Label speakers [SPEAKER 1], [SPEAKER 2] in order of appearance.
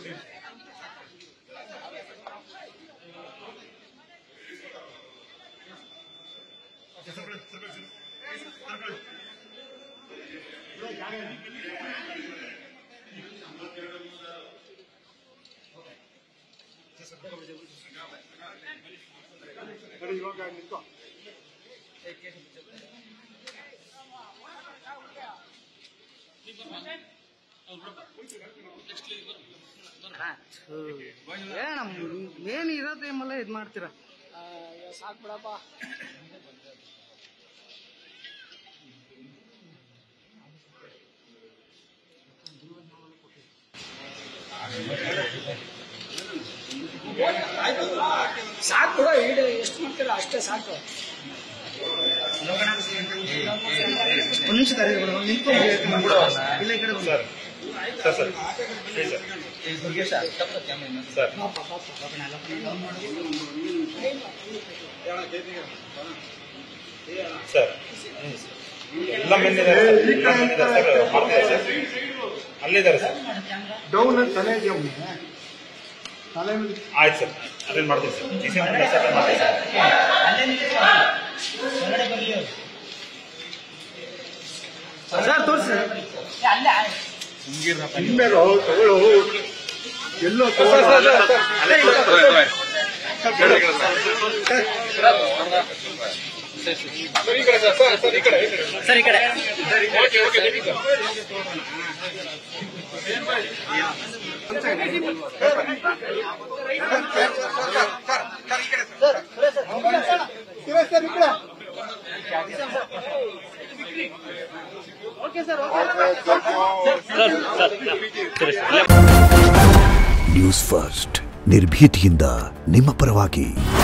[SPEAKER 1] ಏನ ಮೇನ್ ಇರೋ ಟೈಮಲ್ಲೇ ಇದ್ ಮಾಡ್ತೀರಾ
[SPEAKER 2] ಸಾಕ್ ಬಿಡಪ್ಪ ಸಾಕು ಬಿಡ ಈಡು ಎಷ್ಟು ಮಾಡ್ತೀರ ಅಷ್ಟೇ ಸಾಕು
[SPEAKER 1] ಒಂದ್ ನಿಮಿಷ ತಡಿ ಬಿಡು, ಒಂದ್ ನಿಂತ್ಕೊಂಡು ಇಲ್ಲ ಈ ಕಡೆ ಬಂದು.
[SPEAKER 3] ಸರ್ ಎಲ್ಲ ಬಂದಿದ್ದಾರೆ ಎಲ್ಲ ಬಂದಿದ್ದಾರೆ ಸರ್ ಮಾಡ್ತಿದ್ದಾರೆ ಸರ್ ಅಲ್ಲಿದ್ದಾರೆ ಸರ್
[SPEAKER 4] ಡೌನ್ ತಲೆ ಇದೆಯಾ ತಲೆ ಮೇಲೆ
[SPEAKER 3] ಆಯ್ತು ಸರ್ ಅದೇನು ಮಾಡ್ತೀವಿ ಸರ್ ಡಿ ಸಿ ಸರ್ ಮಾಡ್ತೀವಿ ಸರ್
[SPEAKER 1] ಸರ್ ತೋರಿಸಿ
[SPEAKER 4] ಇನ್ಮೇಲೆ ತಗೊಳ್ಳೋ ಎಲ್ಲೋ
[SPEAKER 1] ಸರ್ ಈ ಕಡೆ
[SPEAKER 5] ನ್ಯೂಸ್ ಫಸ್ಟ್ ನಿರ್ಭೀತಿಯಿಂದ ನಿಮ್ಮ ಪರವಾಗಿ